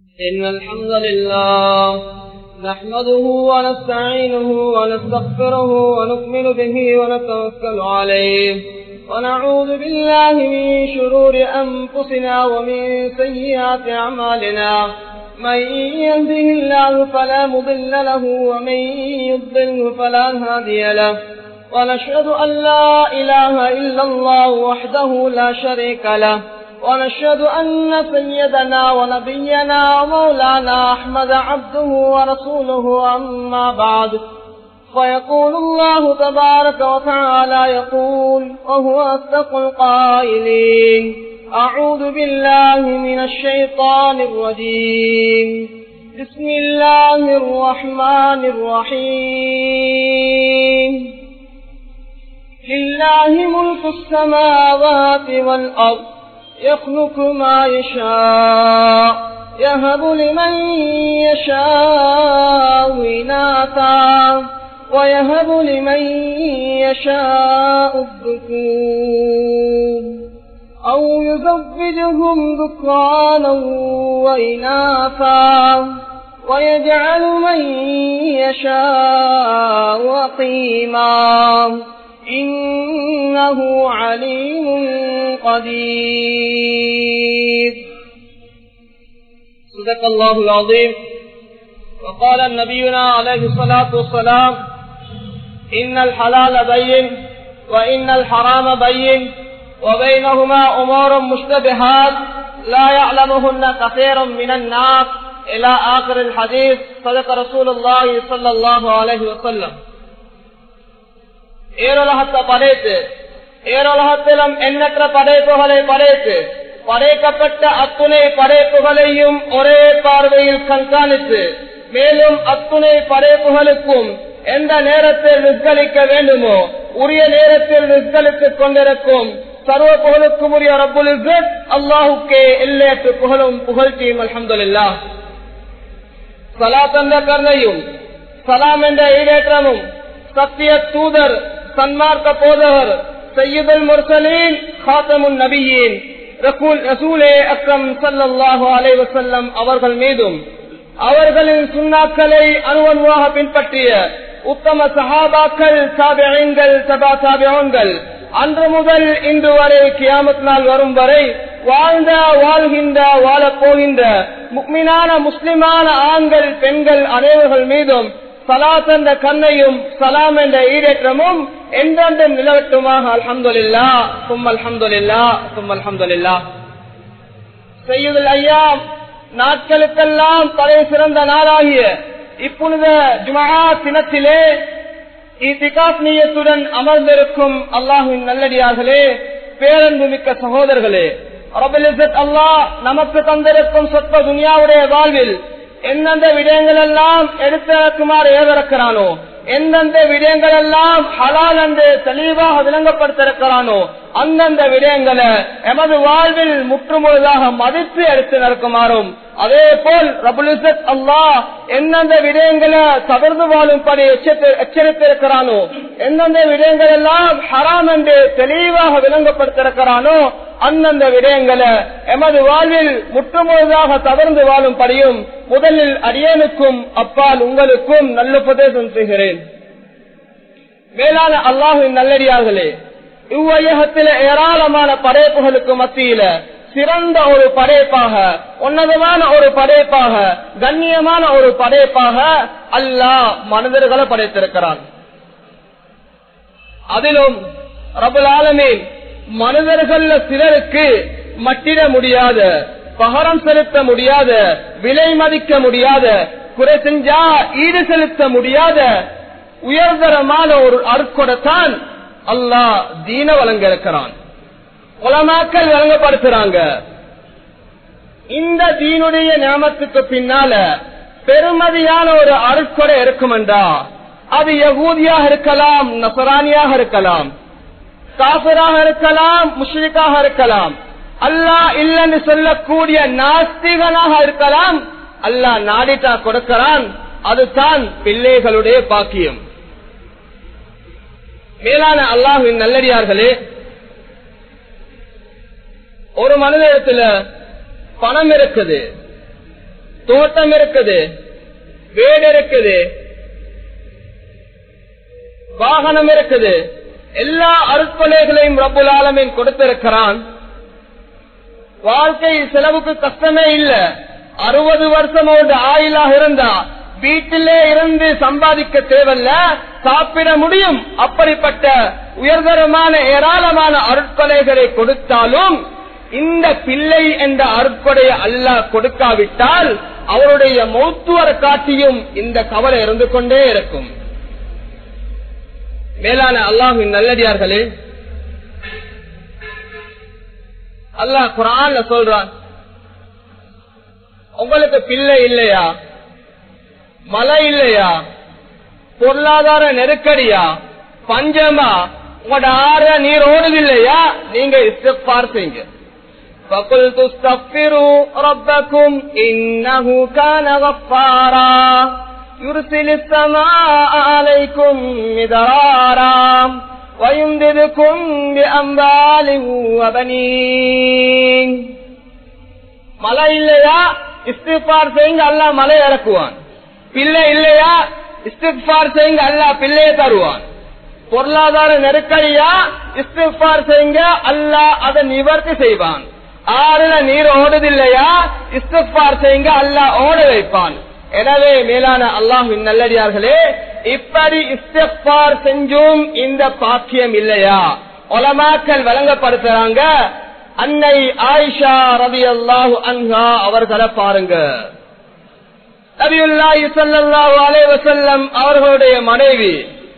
إن الحمد لله نحمده ونستعينه ونستغفره ونؤمن به ونتوكل عليه ونعوذ بالله من شرور أنفسنا ومن سيئات أعمالنا من يهده الله فلا مضل له ومن يضله فلا هادي له ونشهد أن لا إله إلا الله وحده لا شريك له ونشهد أن سيدنا ونبينا ومولانا أحمد عبده ورسوله أما بعد فيقول الله تبارك وتعالى يقول وهو أصدق القائلين أعوذ بالله من الشيطان الرجيم بسم الله الرحمن الرحيم لله ملك السماوات والأرض يخلق ما يشاء يهب لمن يشاء إناثا ويهب لمن يشاء الذكور أو يزوجهم ذكرانا وإناثا ويجعل من يشاء قيما إنه عليم قدير صدق الله العظيم وقال النبينا عليه الصلاة والسلام إن الحلال بين وإن الحرام بين وبينهما أمور مشتبهات لا يعلمهن كثير من الناس إلى آخر الحديث صدق رسول الله صلى الله عليه وسلم ஏரோலகத்தை படைத்து ஏரோலகத்திலும் எண்ணற்ற படைப்புகளை படைத்து படைக்கப்பட்ட அத்துணை படைப்புகளையும் ஒரே பார்வையில் கண்காணித்து மேலும் அத்துணை படைப்புகளுக்கும் எந்த நேரத்தில் நிற்களிக்க வேண்டுமோ உரிய நேரத்தில் நிற்களித்துக் கொண்டிருக்கும் சர்வ புகழுக்கும் உரிய ரப்புல் அல்லாஹுக்கே எல்லையற்று புகழும் புகழ்ச்சியும் அலமதுல்லா சலா தந்த கருணையும் சலாம் என்ற ஈடேற்றமும் சத்திய தூதர் சன்மார்க்க போதவர் சையீதுல் முர்சலீன் காத்தமுன் நபியின் ரசூலே அக்ரம் சல்லாஹு அலை வசல்லம் அவர்கள் மீதும் அவர்களின் சுண்ணாக்களை அணுவணுவாக பின்பற்றிய உத்தம சஹாபாக்கள் சாபியங்கள் சபா சாபியங்கள் அன்று முதல் இன்று வரை கியாமத் நாள் வரும் வரை வாழ்ந்த வாழ்கின்ற வாழப் போகின்ற முக்மினான முஸ்லிமான ஆண்கள் பெண்கள் அனைவர்கள் மீதும் சலாத் என்ற கண்ணையும் சலாம் என்ற ஈடேற்றமும் என்றென்றும் நிலவட்டுமாக அல்ஹம்துல்லா சும் அல்ஹம்துல்லா சும் அல்ஹம்துல்லா செய்யுதல் ஐயா நாட்களுக்கெல்லாம் தலை சிறந்த நாளாகிய இப்புனித ஜுமா தினத்திலே நீயத்துடன் அமர்ந்திருக்கும் அல்லாஹுவின் நல்லடியார்களே பேரன்பு மிக்க சகோதரர்களே அல்லாஹ் நமக்கு தந்திருக்கும் சொற்ப துனியாவுடைய வாழ்வில் எந்தெந்த விடயங்கள் எல்லாம் எடுத்திருக்குமாறு ஏவிருக்கிறானோ எந்தெந்த விடயங்கள் எல்லாம் ஹலால் என்று தெளிவாக விளங்கப்படுத்திருக்கிறானோ அந்தந்த விடயங்களை எமது வாழ்வில் முற்றுமுழுதாக மதித்து எடுத்து நடக்குமாறும் அதே போல் ரபுலிசத் அல்லாஹ் எந்தெந்த விடயங்களை தவிர்த்து வாழும்படி எச்சரித்திருக்கிறானோ எந்தெந்த விடயங்கள் எல்லாம் ஹராம் என்று தெளிவாக விளங்கப்படுத்திருக்கிறானோ அந்தந்த விடயங்களை எமது வாழ்வில் முற்றுமுழுதாக தவிர்த்து வாழும்படியும் முதலில் அடியனுக்கும் அப்பால் உங்களுக்கும் நல்ல உபதேசம் செய்கிறேன் மேலான அல்லாஹின் நல்லடியார்களே இவ்வையகத்தில ஏராளமான படைப்புகளுக்கு மத்தியில சிறந்த ஒரு படைப்பாக உன்னதமான ஒரு படைப்பாக கண்ணியமான ஒரு படைப்பாக அல்லாஹ் மனிதர்களை படைத்திருக்கிறான் அதிலும் ரபுல் ஆலமே மனிதர்கள் சிலருக்கு மட்டிட முடியாத பகரம் செலுத்த முடியாத விலை மதிக்க முடியாத குறை செஞ்சா ஈடு செலுத்த முடியாத உயர்தரமான ஒரு அற்கொடத்தான் அல்லாஹ் தீன வழங்க இருக்கிறான் உலமாக்கள் வழங்கப்படுத்துறாங்க இந்த தீனுடைய ஞாபகத்துக்கு பின்னால பெருமதியான ஒரு அருட்கொடை இருக்குமென்றா அது யகூதியாக இருக்கலாம் நசரானியாக இருக்கலாம் காசராக இருக்கலாம் முஷ்ரிக்காக இருக்கலாம் அல்லாஹ் இல்லைன்னு சொல்லக்கூடிய நாஸ்திகனாக இருக்கலாம் அல்லாஹ் நாடிட்டா கொடுக்கிறான் அதுதான் பிள்ளைகளுடைய பாக்கியம் மேலான அல்லாஹின் நல்லடியார்களே ஒரு மனிதத்துல பணம் இருக்குது தோட்டம் இருக்குது வீடு இருக்குது வாகனம் இருக்குது எல்லா அருட்கொலைகளையும் ரப்புல் ஆலமின் கொடுத்திருக்கிறான் வாழ்க்கை செலவுக்கு கஷ்டமே இல்ல அறுபது வருஷமோடு ஆயிலாக இருந்தா வீட்டிலே இருந்து சம்பாதிக்க தேவையில்ல சாப்பிட முடியும் அப்படிப்பட்ட உயர்தரமான ஏராளமான அருட்கொலைகளை கொடுத்தாலும் இந்த பிள்ளை என்ற அருட்கொடையை அல்லாஹ் கொடுக்காவிட்டால் அவருடைய மௌத்துவர காட்சியும் இந்த கவலை இருந்து கொண்டே இருக்கும் மேலான அல்லாஹின் நல்லடியார்களே அல்லாஹ் குரான்ல சொல்றான் உங்களுக்கு பிள்ளை இல்லையா மழை இல்லையா பொருளாதார நெருக்கடியா பஞ்சமா உங்களோட ஆற நீர் ஓடுதில்லையா நீங்க இஸ்திஃபார் செய்யுங்க فقلت استغفروا ربكم إنه كان غفارا يرسل السماء عليكم مدرارا ويمددكم بأموال وبنين மழை இல்லையா இஸ்திஃபார் செய்யுங்க அல்லாஹ் மழை இறக்குவான் பிள்ளை இல்லையா இஸ்திஃபார் செய்யுங்க அல்லாஹ் பிள்ளையை தருவான் பொருளாதார நெருக்கடியா இஸ்திஃபார் செய்யுங்க அல்லாஹ் அதை நிவர்த்தி செய்வான் ஆறுல நீர் ஓடுதில்லையா இஸ்திஃபார் செய்யுங்க அல்லாஹ் ஓட வைப்பான் எனவே மேலான அல்லாஹின் நல்லடியார்களே இப்படி இஸ்திஃபார் செஞ்சும் இந்த பாக்கியம் இல்லையா உலமாக்கள் வழங்கப்படுத்துறாங்க அன்னை ஆயிஷா ரவி அல்லாஹு அன்ஹா அவர்களை பாருங்க நபியுல்லாஹி ஸல்லல்லாஹு அலைஹி வஸல்லம் அவர்களுடைய மனைவி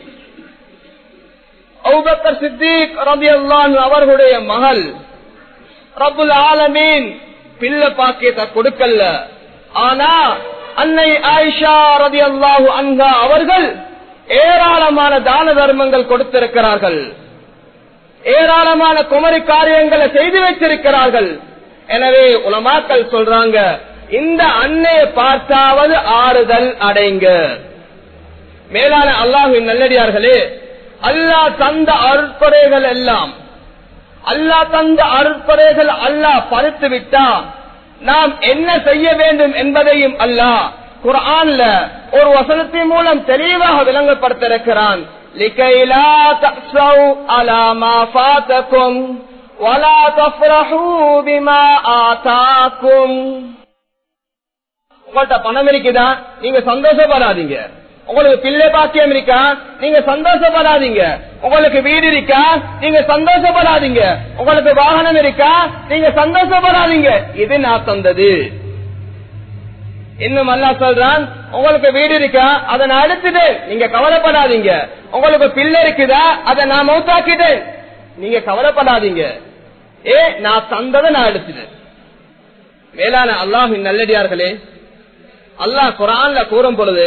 அபூபக்கர் சித்திக் ரலியல்லாஹு அவர்களுடைய மகள் ரப்புல் ஆலமீன் பிள்ளை பாக்கியத்தை கொடுக்கல ஆனா அன்னை ஆயிஷா ரலியல்லாஹு அன்ஹா அவர்கள் ஏராளமான தான தர்மங்கள் கொடுத்திருக்கிறார்கள் ஏராளமான குமரி காரியங்களை செய்து வச்சிருக்கிறார்கள் எனவே உலமாக்கள் சொல்றாங்க இந்த அன்னையை பார்த்தாவது ஆறுதல் அடைங்க மேலான அல்லாஹின் நல்லடியார்களே அல்லாஹ் தந்த அருட்படைகள் எல்லாம் அல்லாஹ் தந்த அருட்படைகள் அல்லாஹ் பறித்து விட்டா நாம் என்ன செய்ய வேண்டும் என்பதையும் அல்லாஹ் குர்ஆன்ல ஒரு வசனத்தின் மூலம் தெளிவாக விளங்கப்படுத்திருக்கிறான் لكي لا تأسوا على ما فاتكم ولا تفرحوا بما آتاكم உங்கள்ட்ட பணம் இருக்குதா நீங்க சந்தோஷப்படாதீங்க உங்களுக்கு பிள்ளை பாக்கியம் இருக்கா நீங்க சந்தோஷப்படாதீங்க உங்களுக்கு வீடு இருக்கா நீங்க சந்தோஷப்படாதீங்க உங்களுக்கு வாகனம் இருக்கா நீங்க சந்தோஷப்படாதீங்க இது நான் தந்தது இன்னும் அல்லா சொல்றான் உங்களுக்கு வீடு இருக்கா அதை நான் எடுத்துட்டேன் நீங்க கவலைப்படாதீங்க உங்களுக்கு பிள்ளை இருக்குதா அதை நான் மௌத்தாக்கிட்டேன் நீங்க கவலைப்படாதீங்க ஏ நான் தந்ததை நான் எடுத்துட்டேன் மேலான அல்லாஹின் நல்லடியார்களே அல்லாஹ் குரான்ல கூறும் பொழுது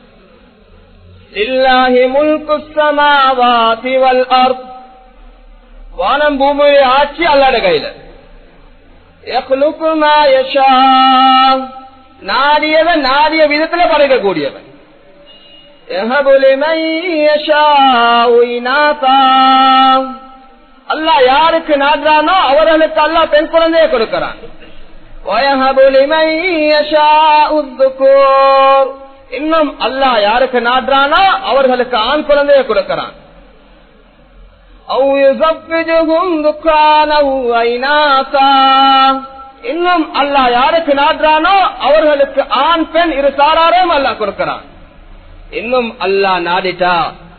இல்லாஹி முல்கு சமாவாதி வல் அர்த் வானம் பூமியை ஆட்சி அல்லாட கையில யக்லுகு மா யஷா நாடியவன் நாடிய விதத்துல படைக்கக்கூடியவன் அல்லா யாருக்கு நாடுறானோ அவர்களுக்கு அல்லா பெண் குழந்தைய கொடுக்கிறான் இன்னும் அல்லா யாருக்கு நாடுறானோ அவர்களுக்கு ஆண் குழந்தைய கொடுக்கிறான் இன்னும் அல்லா யாருக்கு நாடுறானோ அவர்களுக்கு ஆண் பெண் இரு சாராரும் அல்லா கொடுக்கிறான் இன்னும் அல்லா நாடிட்டா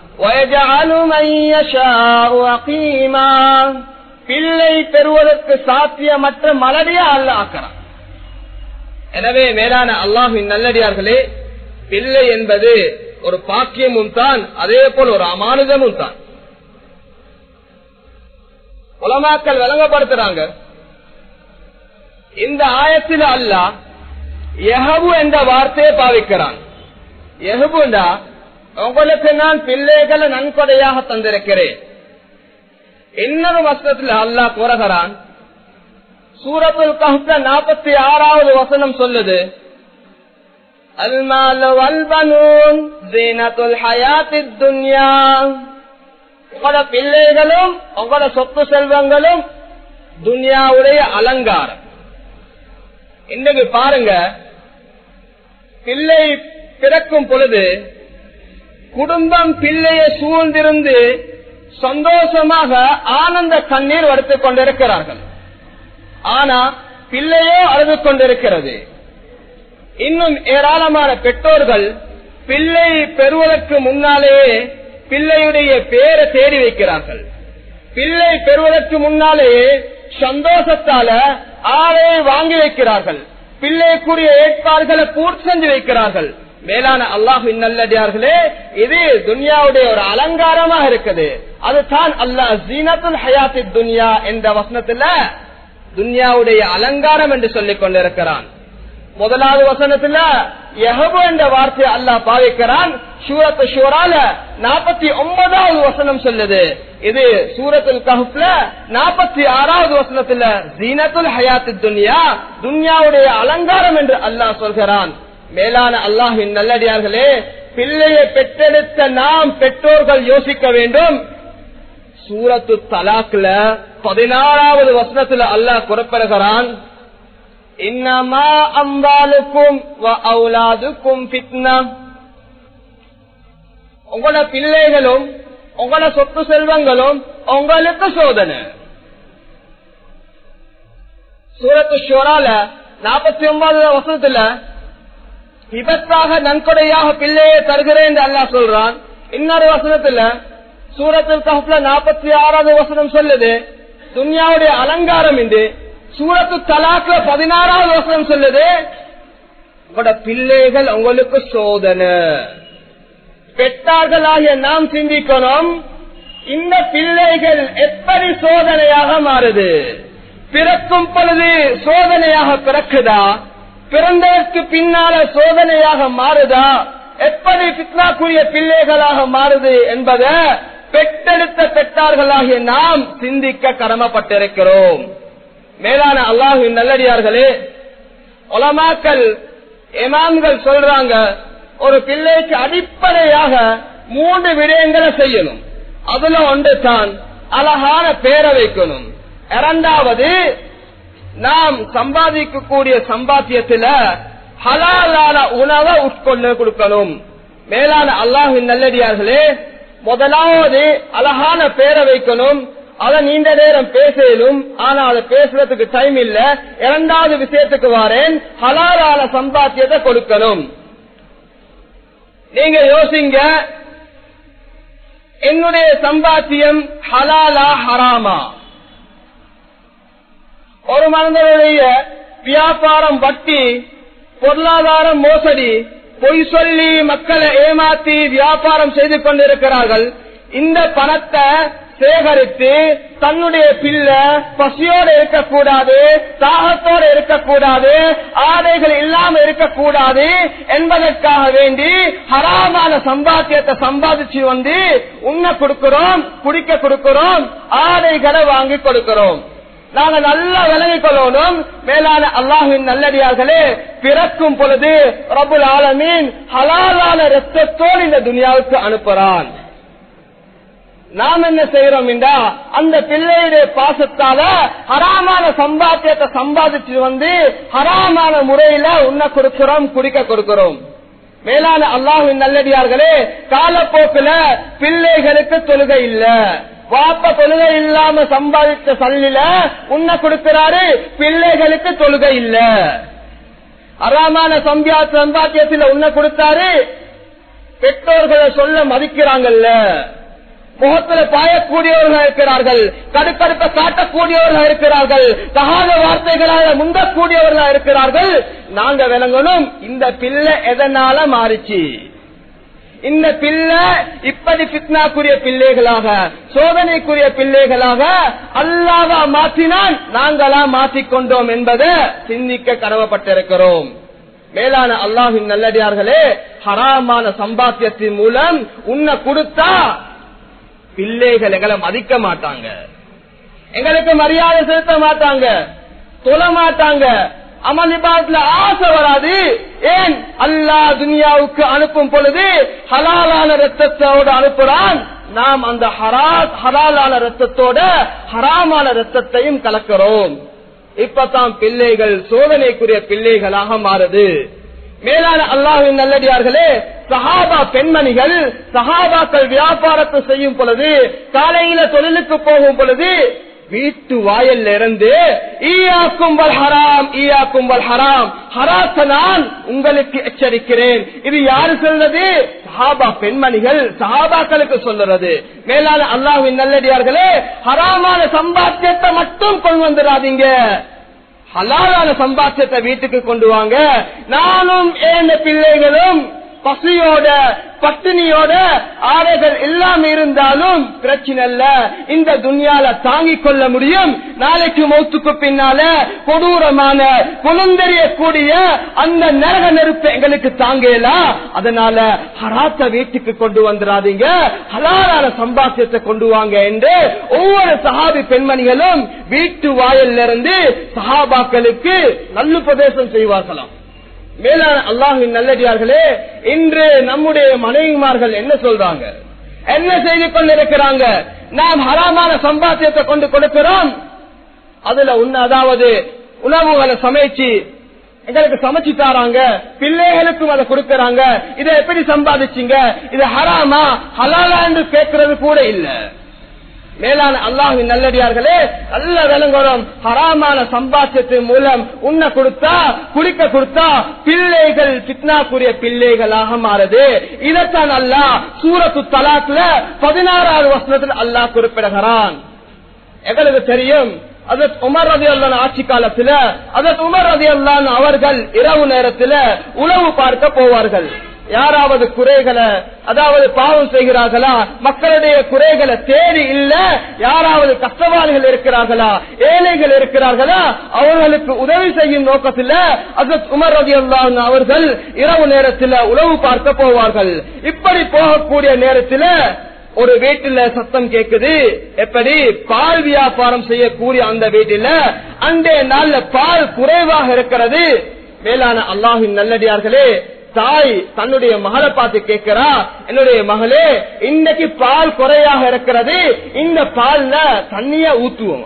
பிள்ளை பெறுவதற்கு சாத்தியமற்ற மலடியா அல்ல ஆக்கிறான் எனவே மேலான அல்லாஹின் நல்லடியார்களே பிள்ளை என்பது ஒரு பாக்கியமும் தான் அதே போல் ஒரு அமானுதமும் தான் உலமாக்கள் விளங்கப்படுத்துறாங்க இந்த ஆயத்தில் அல்ல எஹபு என்ற வார்த்தையை பாவிக்கிறான் எஹபுண்டா உங்களுக்கு நான் பிள்ளைகளை நன்கொடையாக தந்திருக்கிறேன் இன்னொரு வசனத்தில் அல்லாஹ் கூறுகிறான் சூரத்துல் கஹ்ல நாற்பத்தி ஆறாவது வசனம் சொல்லுது அல்மால் வல்பனூன் ஜீனத்துல் ஹயாத்தித் துன்யா உங்களோட பிள்ளைகளும் உங்களோட சொத்து செல்வங்களும் துன்யாவுடைய அலங்காரம் இன்னைக்கு பாருங்க பிள்ளை பிறக்கும் பொழுது குடும்பம் பிள்ளையை சூழ்ந்திருந்து சந்தோஷமாக ஆனந்த கண்ணீர் வடுத்துக் கொண்டிருக்கிறார்கள் ஆனா பிள்ளையோ அழுது கொண்டிருக்கிறது இன்னும் ஏராளமான பெற்றோர்கள் பிள்ளை பெறுவதற்கு முன்னாலேயே பிள்ளையுடைய பேரை தேடி வைக்கிறார்கள் பிள்ளை பெறுவதற்கு முன்னாலேயே சந்தோஷத்தால ஆளை வாங்கி வைக்கிறார்கள் பிள்ளைக்குரிய ஏற்பாடுகளை பூர்த்தி செஞ்சு வைக்கிறார்கள் மேலான அல்லாஹு நல்லடியார்களே இது துன்யாவுடைய ஒரு அலங்காரமாக இருக்குது அதுதான் அல்லாஹ் ஜீனத்துல் ஹயாத்தி துன்யா என்ற வசனத்துல துன்யாவுடைய அலங்காரம் என்று சொல்லிக் கொண்டிருக்கிறான் முதலாவது வசனத்துல எஹபு என்ற வார்த்தை அல்லாஹ் பாவிக்கிறான் சூரத்து ஷூரால நாற்பத்தி ஒன்பதாவது வசனம் சொல்லுது இது சூரத்துல் கஹப்ல நாற்பத்தி ஆறாவது வசனத்துல ஜீனத்துல் ஹயாத்து துன்யா துன்யாவுடைய அலங்காரம் என்று அல்லாஹ் சொல்கிறான் மேலான அல்லாஹின் நல்லடியார்களே பிள்ளையை பெற்றெடுத்த நாம் பெற்றோர்கள் யோசிக்க வேண்டும் சூரத்து தலாக்ல பதினாறாவது வசனத்துல அல்லாஹ் குறிப்பிடுகிறான் இன்னமா அம்பாலுக்கும் அவுலாதுக்கும் பித்னா உங்களோட பிள்ளைகளும் உங்களோட சொத்து செல்வங்களும் உங்களுக்கு சோதனை சூரத்து ஷோரால நாற்பத்தி ஒன்பது வசனத்துல விபத்தாக நன்கொடையாக பிள்ளையை தருகிறேன் என்று அல்லா சொல்றான் இன்னொரு வசனத்துல சூரத்தில் கஹப்ல நாற்பத்தி ஆறாவது வசனம் சொல்லுது துன்யாவுடைய அலங்காரம் என்று சூரத்து தலாக்ல பதினாறாவது வசனம் சொல்லுது உங்களோட பிள்ளைகள் உங்களுக்கு சோதனை பெற்றார்களாகிய நாம் சிந்திக்கணும் இந்த பிள்ளைகள் எப்படி சோதனையாக மாறுது பிறக்கும் பொழுது சோதனையாக பிறக்குதா பிறந்ததற்கு பின்னால சோதனையாக மாறுதா எப்படி பித்னாக்குரிய பிள்ளைகளாக மாறுது என்பதை பெற்றெடுத்த பெற்றார்களாகிய நாம் சிந்திக்க கடமைப்பட்டிருக்கிறோம் மேலான அல்லாஹின் நல்லடியார்களே ஒலமாக்கள் எமான்கள் சொல்றாங்க ஒரு பிள்ளைக்கு அடிப்படையாக மூன்று விடயங்களை செய்யணும் அதுல ஒன்று தான் அழகான பேரை வைக்கணும் இரண்டாவது நாம் சம்பாதிக்கக்கூடிய சம்பாத்தியத்துல ஹலாலான உணவை உட்கொண்டு கொடுக்கணும் மேலான அல்லாஹின் நல்லடியார்களே முதலாவது அழகான பேரை வைக்கணும் அதை நீண்ட நேரம் பேசலும் ஆனா அதை பேசுறதுக்கு டைம் இல்ல இரண்டாவது விஷயத்துக்கு வாரேன் ஹலாலான சம்பாத்தியத்தை கொடுக்கணும் நீங்க யோசிங்க என்னுடைய சம்பாத்தியம் ஹலாலா ஹராமா ஒரு மனிதனுடைய வியாபாரம் வட்டி பொருளாதாரம் மோசடி பொய் சொல்லி மக்களை ஏமாத்தி வியாபாரம் செய்து கொண்டிருக்கிறார்கள் இந்த பணத்தை சேகரித்து தன்னுடைய பிள்ளை பசியோடு இருக்கக்கூடாது தாகத்தோடு இருக்கக்கூடாது ஆடைகள் இல்லாம இருக்கக்கூடாது என்பதற்காக வேண்டி ஹராமான சம்பாத்தியத்தை சம்பாதிச்சு வந்து உண்ண கொடுக்கிறோம் குடிக்க கொடுக்கிறோம் ஆடைகளை வாங்கி கொடுக்கிறோம் நாங்க நல்லா விளங்கிக் கொள்ளணும் மேலான அல்லாஹின் நல்லடியார்களே பிறக்கும் பொழுது ரபுல் ஆலமீன் ஹலாலான ரத்தத்தோடு இந்த துனியாவுக்கு அனுப்புறான் நாம் என்ன செய்யறோம் என்றா அந்த பிள்ளையுடைய பாசத்தால ஹராமான சம்பாத்தியத்தை சம்பாதிச்சு வந்து ஹராமான முறையில உண்ண கொடுக்கிறோம் குடிக்க கொடுக்கிறோம் மேலான அல்லாஹின் நல்லடியார்களே காலப்போக்குல பிள்ளைகளுக்கு தொழுகை இல்ல வாப்ப தொழுகை இல்லாம சம்பாதித்த சல்லில உண்ண கொடுக்கிறாரு பிள்ளைகளுக்கு தொழுகை இல்ல அறாமான சம்பியா சம்பாத்தியத்தில் உண்ண கொடுத்தாரு பெற்றோர்களை சொல்ல மதிக்கிறாங்கல்ல முகத்துல பாயக்கூடியவர்கள் இருக்கிறார்கள் கடுக்கடுப்ப காட்டக்கூடியவர்கள் இருக்கிறார்கள் தகாத வார்த்தைகளால முந்தக்கூடியவர்கள் இருக்கிறார்கள் நாங்க விளங்கணும் இந்த பிள்ளை எதனால மாறிச்சு இந்த பிள்ளை இப்படி பித்னாக்குரிய பிள்ளைகளாக சோதனைக்குரிய பிள்ளைகளாக அல்லாவா மாற்றினால் நாங்களா மாற்றிக்கொண்டோம் என்பதை சிந்திக்க கடமைப்பட்டிருக்கிறோம் மேலான அல்லாஹின் நல்லடியார்களே ஹராமான சம்பாத்தியத்தின் மூலம் உன்னை கொடுத்தா பிள்ளைகள் எங்களை மதிக்க மாட்டாங்க எங்களுக்கு மரியாதை செலுத்த மாட்டாங்க தொழ மாட்டாங்க அமளிபாத்துல ஆசை வராது ஏன் அல்லா துனியாவுக்கு அனுப்பும் பொழுது ஹலாலான ரத்தத்தோடு அனுப்புறான் நாம் அந்த ஹராத் ஹலாலான ரத்தத்தோட ஹராமான ரத்தத்தையும் கலக்கிறோம் இப்பதான் பிள்ளைகள் சோதனைக்குரிய பிள்ளைகளாக மாறுது மேலான அல்லாஹின் நல்லடியார்களே சஹாபா பெண்மணிகள் சஹாபாக்கள் வியாபாரத்தை செய்யும் பொழுது காலையில தொழிலுக்கு போகும் பொழுது வீட்டு வாயல்ல இருந்து ஈயாக்கும் வல் ஹராம் ஈயாக்கும் வல் ஹராம் ஹராத்த நான் உங்களுக்கு எச்சரிக்கிறேன் இது யாரு சொல்றது சஹாபா பெண்மணிகள் சஹாபாக்களுக்கு சொல்லுறது மேலான அல்லாஹின் நல்லடியார்களே ஹராமான சம்பாத்தியத்தை மட்டும் கொண்டு வந்துடாதீங்க ஹலாலான சம்பாத்தியத்தை வீட்டுக்கு கொண்டு வாங்க நானும் ஏன பிள்ளைகளும் பசியோட பட்டினியோட ஆடைகள் எல்லாம் இருந்தாலும் பிரச்சனை இல்ல இந்த துன்யால தாங்கிக் கொள்ள முடியும் நாளைக்கு மௌத்துக்கு பின்னால கொடூரமான குழந்தறியக்கூடிய அந்த நரக நெருப்பு எங்களுக்கு தாங்கல அதனால ஹராத்த வீட்டுக்கு கொண்டு வந்துடாதீங்க ஹலாலான சம்பாத்தியத்தை கொண்டு வாங்க என்று ஒவ்வொரு சஹாபி பெண்மணிகளும் வீட்டு வாயிலிருந்து இருந்து சஹாபாக்களுக்கு நல்லுபதேசம் செய்வார்களாம் மேலான அல்லாஹின் நல்லடியார்களே இன்று நம்முடைய மனைவிமார்கள் என்ன சொல்றாங்க என்ன செய்து கொண்டிருக்கிறாங்க நாம் ஹராமான சம்பாத்தியத்தை கொண்டு கொடுக்கிறோம் அதுல உன்ன அதாவது உணவுகளை சமைச்சு எங்களுக்கு சமைச்சு தாராங்க பிள்ளைகளுக்கும் அதை கொடுக்கறாங்க இதை எப்படி சம்பாதிச்சீங்க இது ஹராமா ஹலாலா என்று கேட்கறது கூட இல்லை மேலான அல்லாஹின் நல்லடியார்களே நல்ல விளங்குறோம் ஹராமான சம்பாத்தியத்தின் மூலம் உண்ண கொடுத்தா குடிக்க கொடுத்தா பிள்ளைகள் பித்னாக்குரிய பிள்ளைகளாக மாறுது இதைத்தான் அல்லாஹ் சூரத்து தலாத்துல பதினாறாவது வசனத்தில் அல்லாஹ் குறிப்பிடுகிறான் எங்களுக்கு தெரியும் அதற்கு உமர் ரதி அல்லான் ஆட்சி காலத்துல அதற்கு உமர் ரதி அல்லான் அவர்கள் இரவு நேரத்துல உணவு பார்க்க போவார்கள் யாராவது குறைகளை அதாவது பாவம் செய்கிறார்களா மக்களுடைய குறைகளை தேடி இல்ல யாராவது கஷ்டவாளிகள் இருக்கிறார்களா ஏழைகள் இருக்கிறார்களா அவர்களுக்கு உதவி செய்யும் நோக்கத்தில் அசத் உமர் ரதி அவர்கள் இரவு நேரத்தில் உணவு பார்க்க போவார்கள் இப்படி போகக்கூடிய நேரத்தில் ஒரு வீட்டுல சத்தம் கேக்குது எப்படி பால் வியாபாரம் செய்யக்கூடிய அந்த வீட்டில அன்றைய நாள்ல பால் குறைவாக இருக்கிறது மேலான அல்லாஹின் நல்லடியார்களே தாய் தன்னுடைய மகளை பார்த்து கேட்கிறா என்னுடைய மகளே இன்னைக்கு பால் குறையாக இருக்கிறது இந்த பால்ல தண்ணிய ஊத்துவோம்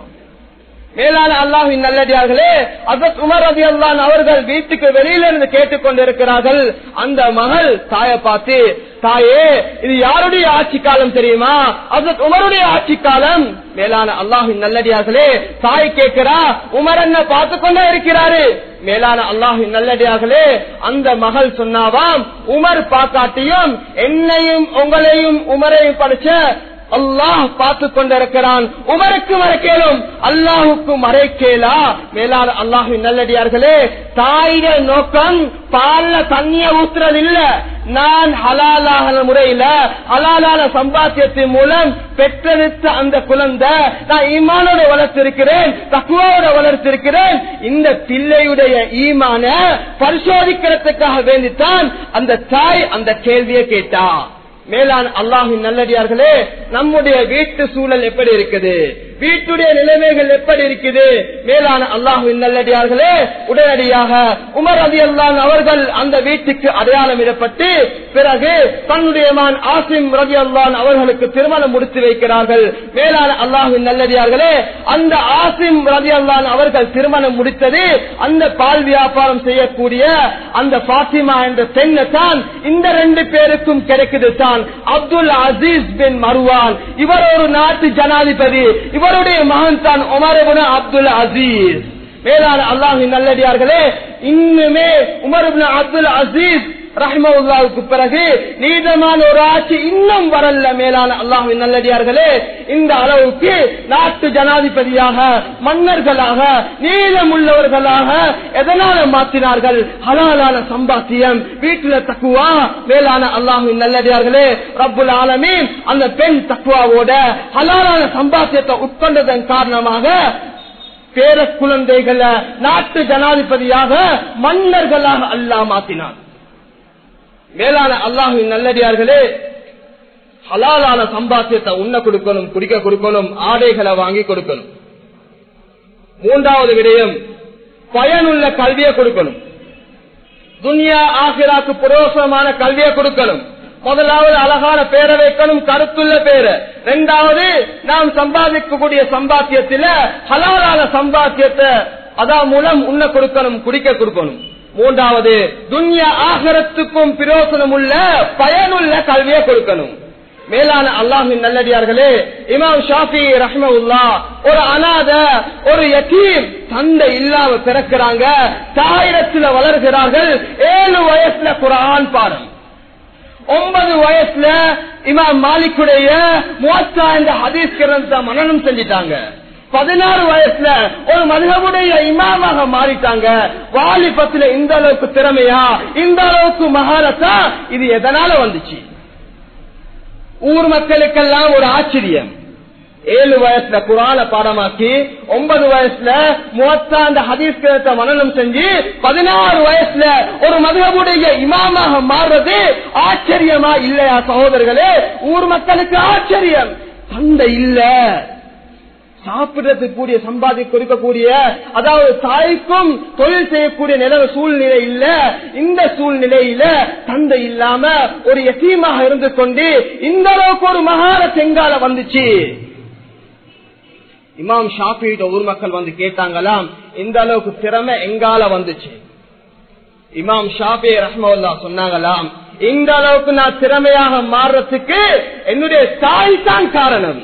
மேலான அல்லாஹின் நல்லடியார்களே அசத் உமர் ரதி அல்லான் அவர்கள் வீட்டுக்கு வெளியில இருந்து கேட்டுக்கொண்டிருக்கிறார்கள் அந்த மகள் தாயை பார்த்து தாயே இது யாருடைய ஆட்சி காலம் தெரியுமா அசத் உமருடைய ஆட்சி காலம் மேலான அல்லாஹின் நல்லடியார்களே தாய் கேட்கிறா உமர் என்ன பார்த்து கொண்டே இருக்கிறாரு மேலான அல்லாஹின் நல்லடியார்களே அந்த மகள் சொன்னாவாம் உமர் பாக்காட்டியும் என்னையும் உங்களையும் உமரையும் படிச்ச அல்லாஹ் பார்த்து கொண்டிருக்கிறான் உமருக்கு மறைக்கேலும் அல்லாஹுக்கு மறைக்கேலா மேலான அல்லாஹின் நல்லடியார்களே தாயிட நோக்கம் பால்ல தண்ணிய ஊத்துறது இல்ல நான் ஹலாலான முறையில ஹலாலான சம்பாத்தியத்தின் மூலம் பெற்றெடுத்த அந்த குழந்தை நான் ஈமானோட வளர்த்திருக்கிறேன் தக்குவாவோட வளர்த்திருக்கிறேன் இந்த பிள்ளையுடைய ஈமான பரிசோதிக்கிறதுக்காக வேண்டித்தான் அந்த தாய் அந்த கேள்வியை கேட்டா மேலான் அல்லாஹின் நல்லடியார்களே நம்முடைய வீட்டு சூழல் எப்படி இருக்குது வீட்டுடைய நிலைமைகள் எப்படி இருக்குது மேலான அல்லாஹுவின் நல்லடியார்களே உடனடியாக உமர் அலி அல்லான் அவர்கள் அந்த வீட்டுக்கு அடையாளம் இடப்பட்டு பிறகு தன்னுடைய மான் ஆசிம் ரவி அல்லான் அவர்களுக்கு திருமணம் முடித்து வைக்கிறார்கள் மேலான அல்லாஹுவின் நல்லடியார்களே அந்த ஆசிம் ரவி அல்லான் அவர்கள் திருமணம் முடித்தது அந்த பால் வியாபாரம் செய்யக்கூடிய அந்த பாத்திமா என்ற பெண்ணை தான் இந்த ரெண்டு பேருக்கும் கிடைக்குது தான் அப்துல் அசீஸ் பின் மருவான் இவர் ஒரு நாட்டு ஜனாதிபதி இவருடைய மகன் தான் உமரபுன அப்துல் அசீஸ் மேலான அல்லாஹின் நல்லடியார்களே இன்னுமே உமரபுன அப்துல் அசீஸ் ரஹ்மவுல்லாவுக்கு பிறகு நீதமான ஒரு ஆட்சி இன்னும் வரல மேலான அல்லாஹின் நல்லடியார்களே இந்த அளவுக்கு நாட்டு ஜனாதிபதியாக மன்னர்களாக நீதமுள்ளவர்களாக எதனால மாற்றினார்கள் ஹலாலான சம்பாத்தியம் வீட்டுல தக்குவா மேலான அல்லாஹின் நல்லடியார்களே ரப்புல் ஆலமீன் அந்த பெண் தக்குவாவோட ஹலாலான சம்பாத்தியத்தை உட்கொண்டதன் காரணமாக பேர குழந்தைகளை நாட்டு ஜனாதிபதியாக மன்னர்களாக அல்லாஹ் மாற்றினார் மேலான அல்லாஹுவின் நல்லடியார்களே ஹலாலான சம்பாத்தியத்தை உண்ண கொடுக்கணும் குடிக்க கொடுக்கணும் ஆடைகளை வாங்கி கொடுக்கணும் மூன்றாவது விடயம் பயனுள்ள கல்வியை கொடுக்கணும் துன்யா ஆசிராக்கு புரோசமான கல்வியை கொடுக்கணும் முதலாவது அழகான பேரை வைக்கணும் கருத்துள்ள பேரு இரண்டாவது நாம் சம்பாதிக்கக்கூடிய சம்பாத்தியத்தில ஹலாலான சம்பாத்தியத்தை அதான் மூலம் உண்ண கொடுக்கணும் குடிக்க கொடுக்கணும் மூன்றாவது துன்யா ஆகரத்துக்கும் பிரயோசனம் உள்ள பயனுள்ள கல்வியை கொடுக்கணும் மேலான அல்லாஹின் நல்லடியார்களே இமாம் ஷாஃபி ரஹ்மவுல்லா ஒரு அனாத ஒரு யத்தீம் தந்தை இல்லாம பிறக்கிறாங்க தாயிரத்துல வளர்கிறார்கள் ஏழு வயசுல குரான் பாடம் ஒன்பது வயசுல இமாம் மாலிக்குடைய மூத்தா என்ற ஹதீஸ் கிரந்த மனநம் செஞ்சிட்டாங்க பதினாறு வயசுல ஒரு மனிதனுடைய இமாமாக மாறிட்டாங்க வாலிபத்துல இந்த அளவுக்கு திறமையா இந்த அளவுக்கு மகாரத்தா இது எதனால வந்துச்சு ஊர் மக்களுக்கெல்லாம் ஒரு ஆச்சரியம் ஏழு வயசுல குரான பாடமாக்கி ஒன்பது வயசுல மூத்தாண்டு ஹதீஸ் கிரத்தை மனநம் செஞ்சு பதினாறு வயசுல ஒரு மதுகமுடைய இமாமாக மாறுறது ஆச்சரியமா இல்லையா சகோதரர்களே ஊர் மக்களுக்கு ஆச்சரியம் தந்தை இல்ல சாப்பிடுறதுக்கு கூடிய சம்பாதி கொடுக்கக்கூடிய அதாவது தாய்க்கும் தொழில் செய்யக்கூடிய நில சூழ்நிலை இல்ல இந்த சூழ்நிலையில தந்தை இல்லாம ஒரு எசீமாக இருந்து கொண்டு இந்த அளவுக்கு ஒரு மகார செங்கால வந்துச்சு இமாம் ஷாஃபிட்ட ஊர் மக்கள் வந்து கேட்டாங்களாம் இந்த அளவுக்கு திறமை எங்கால வந்துச்சு இமாம் ஷாஃபி ரஹ்மல்லா சொன்னாங்களாம் இந்த அளவுக்கு நான் திறமையாக மாறுறதுக்கு என்னுடைய தாய் தான் காரணம்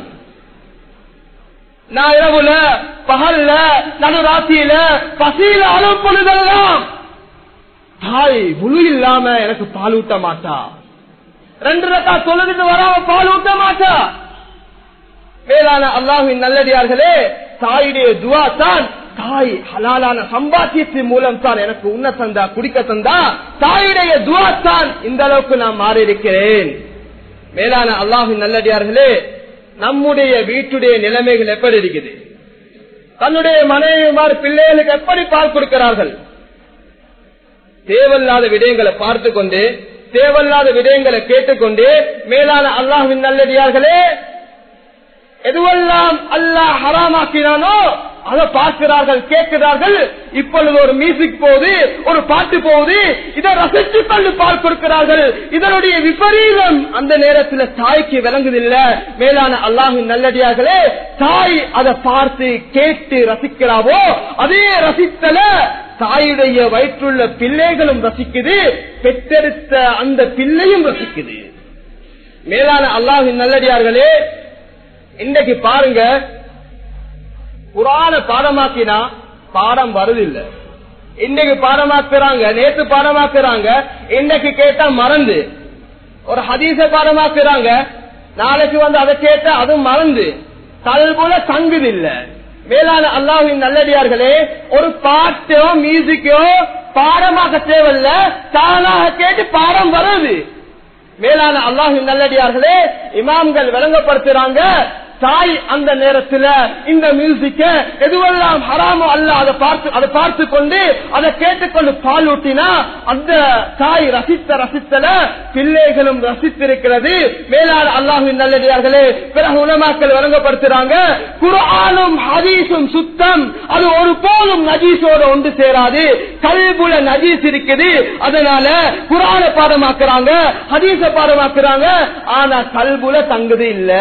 நான் இரவுல பகல்ல நடுராத்தியில பசியில அனுப்புனதெல்லாம் தாய் முழு இல்லாம எனக்கு பால் ஊட்ட மாட்டா ரெண்டு ரக்கா தொழுதுட்டு வராம பால் ஊட்ட மாட்டா மேலான அல்லாஹின் நல்லடியார்களே தாயுடைய துவா தான் தாய் ஹலாலான சம்பாத்தியத்தின் மூலம் தான் எனக்கு உண்ண தந்தா குடிக்க தந்தா தாயுடைய துவா தான் இந்த அளவுக்கு நான் மாறி இருக்கிறேன் மேலான அல்லாஹின் நல்லடியார்களே நம்முடைய வீட்டுடைய நிலைமைகள் எப்படி இருக்குது தன்னுடைய மனைவிமார் பிள்ளைகளுக்கு எப்படி பால் கொடுக்கிறார்கள் தேவையில்லாத விடயங்களை பார்த்து கொண்டு தேவையில்லாத விடயங்களை கேட்டுக்கொண்டு மேலான அல்லாஹின் நல்லடியார்களே எதுவெல்லாம் அல்லாஹ் ஹராமாக்கினானோ அதை பார்க்கிறார்கள் கேட்கிறார்கள் இப்பொழுது ஒரு மியூசிக் போகுது ஒரு பாட்டு போகுது இதை ரசித்துக் கொண்டு பால் கொடுக்கிறார்கள் இதனுடைய விபரீதம் அந்த நேரத்தில் தாய்க்கு விளங்குதில்ல மேலான அல்லாஹின் நல்லடியார்களே தாய் அதை பார்த்து கேட்டு ரசிக்கிறாவோ அதே ரசித்தல தாயுடைய வயிற்றுள்ள பிள்ளைகளும் ரசிக்குது பெற்றெடுத்த அந்த பிள்ளையும் ரசிக்குது மேலான அல்லாஹின் நல்லடியார்களே இன்றைக்கு பாருங்க புராண பாடமாக்கினா பாடம் வருதில்லை இன்னைக்கு பாடமாக்குறாங்க நேற்று பாடமாக்குறாங்க இன்னைக்கு கேட்டா மறந்து ஒரு ஹதீச பாடமாக்குறாங்க நாளைக்கு வந்து அதை கேட்டா அதுவும் மறந்து கல்புல தங்குது இல்ல மேலான அல்லாஹின் நல்லடியார்களே ஒரு பாட்டோ மியூசிக்கோ பாடமாக்க தேவையில்ல தானாக கேட்டு பாடம் வருது மேலான அல்லாஹின் நல்லடியார்களே இமாம்கள் விளங்கப்படுத்துறாங்க தாய் அந்த நேரத்துல இந்த மியூசிக்க எதுவெல்லாம் ஹராமோ அல்ல அதை பார்த்து அதை பார்த்து கொண்டு அதை கேட்டுக்கொண்டு பால் ஊட்டினா அந்த தாய் ரசித்த ரசித்தல பிள்ளைகளும் ரசித்திருக்கிறது மேலான அல்லாஹின் நல்லடியார்களே பிறகு உலமாக்கள் விளங்கப்படுத்துறாங்க குரானும் ஹதீஸும் சுத்தம் அது ஒரு போதும் நஜீஸோட ஒன்று சேராது கல்புல நஜீஸ் இருக்குது அதனால குரான பாடமாக்குறாங்க ஹதீஸ பாடமாக்குறாங்க ஆனா கல்புல தங்குது இல்ல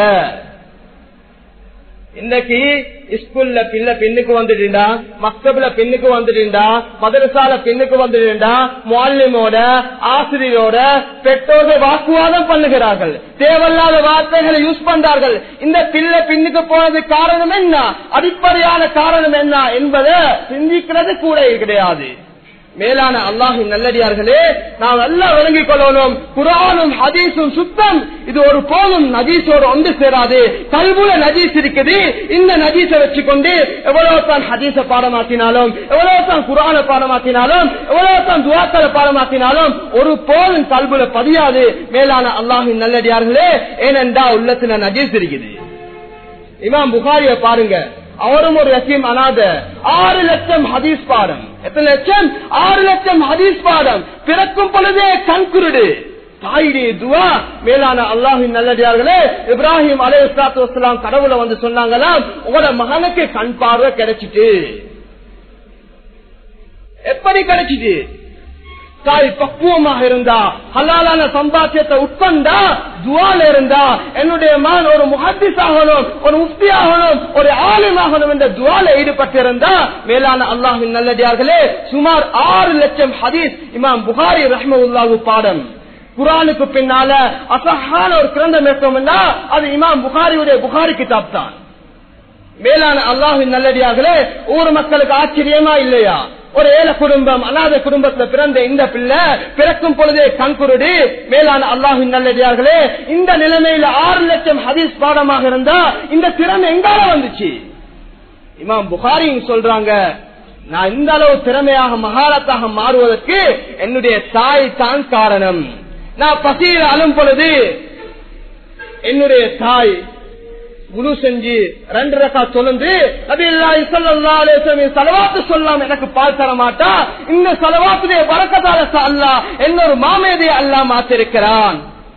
இன்னைக்கு ஸ்கூல்ல பிள்ளை பெண்ணுக்கு வந்துட்டுண்டா மக்தப்ல பெண்ணுக்கு வந்துட்டுண்டா மதரசால பெண்ணுக்கு வந்துட்டுண்டா மாலிமோட ஆசிரியரோட பெற்றோர்கள் வாக்குவாதம் பண்ணுகிறார்கள் தேவையில்லாத வார்த்தைகளை யூஸ் பண்றார்கள் இந்த பிள்ளை பின்னுக்கு போனது காரணம் என்ன அடிப்படையான காரணம் என்ன என்பதை சிந்திக்கிறது கூட கிடையாது மேலான அல்லாஹின் நல்லடியார்களே நாம் நல்லா விளங்கிக் கொள்ளணும் குரானும் ஹதீஸும் சுத்தம் இது ஒரு போதும் நஜீஸோடு ஒன்று சேராது கல்புல நஜீஸ் இருக்குது இந்த நஜீஸை வச்சுக்கொண்டு எவ்வளவு தான் ஹதீஸ பாடமாக்கினாலும் எவ்வளவு தான் குரான பாடமாக்கினாலும் எவ்வளவு தான் துவாக்களை பாடமாக்கினாலும் ஒரு போதும் கல்புல பதியாது மேலான அல்லாஹின் நல்லடியார்களே ஏனென்றா உள்ளத்துல நஜீஸ் இருக்குது இமாம் புகாரிய பாருங்க அவரும் ஒரு லட்சியம் அனாத ஆறு லட்சம் ஹதீஸ் பாடம் எத்தனை லட்சம் ஆறு லட்சம் ஹதீஸ் பாடம் பிறக்கும் பொழுதே கண்குருடு தாயுடைய துவா மேலான அல்லாஹின் நல்லடியார்களே இப்ராஹிம் அலே இஸ்லாத்து வசலாம் கடவுளை வந்து சொன்னாங்களாம் உங்களோட மகனுக்கு கண் பார்வை கிடைச்சிட்டு எப்படி கிடைச்சிட்டு தாய் பக்குவமாக இருந்தா ஹலாலான சம்பாத்தியத்தை உட்கொண்டா துவால இருந்தா என்னுடைய மகன் ஒரு முஹத்திஸ் ஆகணும் ஒரு முஃப்தி ஆகணும் ஒரு ஆலிமாகணும் என்ற துவால ஈடுபட்டிருந்தா மேலான அல்லாஹின் நல்லடியார்களே சுமார் ஆறு லட்சம் ஹதீஸ் இமாம் புகாரி ரஹ்மவுல்லாஹு பாடம் குரானுக்கு பின்னால அசஹான ஒரு கிரந்தம் இருக்கோம்னா அது இமாம் புகாரியுடைய புகாரி கிதாப் தான் மேலான அல்லாஹின் நல்லடியார்களே ஊர் மக்களுக்கு ஆச்சரியமா இல்லையா ஒரு ஏழை குடும்பம் அநாத குடும்பத்துல பிறந்த இந்த பிள்ளை பிறக்கும் பொழுதே கண்குருடி மேலான அல்லாஹின் நல்லடியார்களே இந்த நிலைமையில ஆறு லட்சம் ஹதீஸ் பாடமாக இருந்தா இந்த திறமை எங்கால வந்துச்சு இமாம் புகாரி சொல்றாங்க நான் இந்த அளவு திறமையாக மகாரத்தாக மாறுவதற்கு என்னுடைய தாய் தான் காரணம் நான் பசியில் அழும் பொழுது என்னுடைய தாய் குழு செஞ்சு ரெண்டு ரக்கா சொல்லுந்து செலவாத்து சொல்லாம எனக்கு பால் தர மாட்டா இந்த செலவாத்துடைய வரக்கதால அல்லா என்னொரு மாமேதையை அல்லா மாத்திருக்கிறான்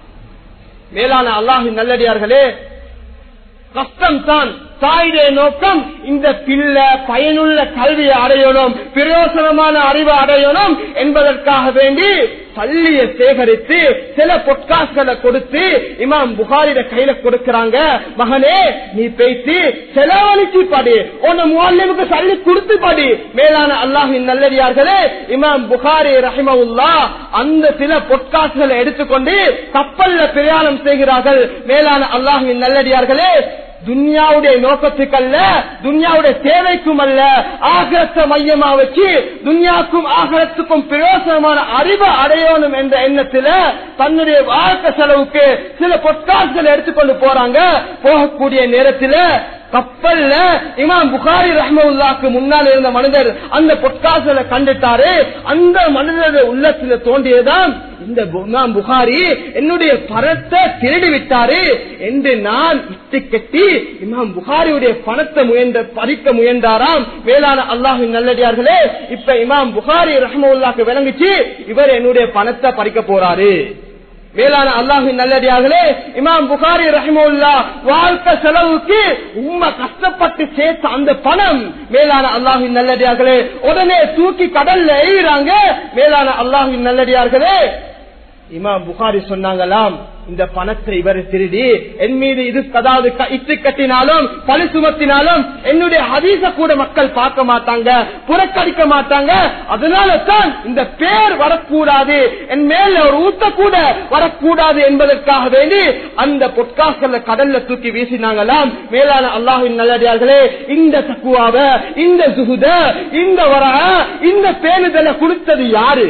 மேலான அல்லாஹின் நல்லடியார்களே கஷ்டம் தான் தாயுடைய நோக்கம் இந்த பிள்ளை பயனுள்ள கல்வியை அடையணும் பிரயோசனமான அறிவை அடையணும் என்பதற்காக வேண்டி பள்ளியை சேகரித்து சில பொட்காஸ்களை கொடுத்து இமாம் புகாரிட கையில கொடுக்கிறாங்க மகனே நீ பேசி செலவழிச்சு படி உன்னை முவாலிமுக்கு சல்லி கொடுத்து படி மேலான அல்லாஹின் நல்லடியார்களே இமாம் புகாரி ரஹிமவுல்லா அந்த சில பொட்காஸ்களை எடுத்துக்கொண்டு கப்பல்ல பிரயாணம் செய்கிறார்கள் மேலான அல்லாஹின் நல்லடியார்களே துன்யாவுடைய நோக்கத்துக்கு அல்ல துன்யாவுடைய தேவைக்கும் அல்ல ஆகரத்தை மையமா வச்சு துன்யாக்கும் ஆகரத்துக்கும் பிரயோசனமான அறிவு அடையணும் என்ற எண்ணத்துல தன்னுடைய வாழ்க்கை செலவுக்கு சில பொட்காசுகள் எடுத்துக்கொண்டு போறாங்க போகக்கூடிய நேரத்தில் கப்பல்ல இமாம் புகாரி ரஹ்மவுல்லாக்கு முன்னால் இருந்த மனிதர் அந்த பொட்காசுல கண்டுட்டாரு அந்த மனிதருடைய உள்ளத்துல தோன்றியதான் இந்த இமாம் புகாரி என்னுடைய பணத்தை திருடி விட்டாரு என்று நான் இட்டு கட்டி இமாம் புகாரியுடைய பணத்தை முயன்ற பறிக்க முயன்றாராம் மேலான அல்லாஹின் நல்லடியார்களே இப்ப இமாம் புகாரி ரஹ்மவுல்லாக்கு விளங்குச்சு இவர் என்னுடைய பணத்தை பறிக்க போறாரு மேலான அல்லாஹின் நல்லடியார்களே இமாம் புகாரி ரஹிமுல்லா வாழ்க்கை செலவுக்கு உண்மை கஷ்டப்பட்டு சேர்த்த அந்த பணம் மேலான அல்லாஹின் நல்லடியார்களே உடனே தூக்கி கடல்ல எய்கிறாங்க மேலான அல்லாஹின் நல்லடியார்களே இமாம் புகாரி சொன்னாங்களாம் இந்த பணத்தை இவர் திருடி என் மீது இது அதாவது இட்டு கட்டினாலும் பழி சுமத்தினாலும் என்னுடைய ஹதீச கூட மக்கள் பார்க்க மாட்டாங்க புறக்கணிக்க மாட்டாங்க அதனால தான் இந்த பேர் வரக்கூடாது என் மேல ஒரு ஊத்த கூட வரக்கூடாது என்பதற்காக வேண்டி அந்த பொட்காஸ்கல்ல கடல்ல தூக்கி வீசினாங்களாம் மேலான அல்லாஹின் நல்லடியார்களே இந்த தக்குவாவ இந்த சுகுத இந்த வர இந்த பேணுதலை கொடுத்தது யாரு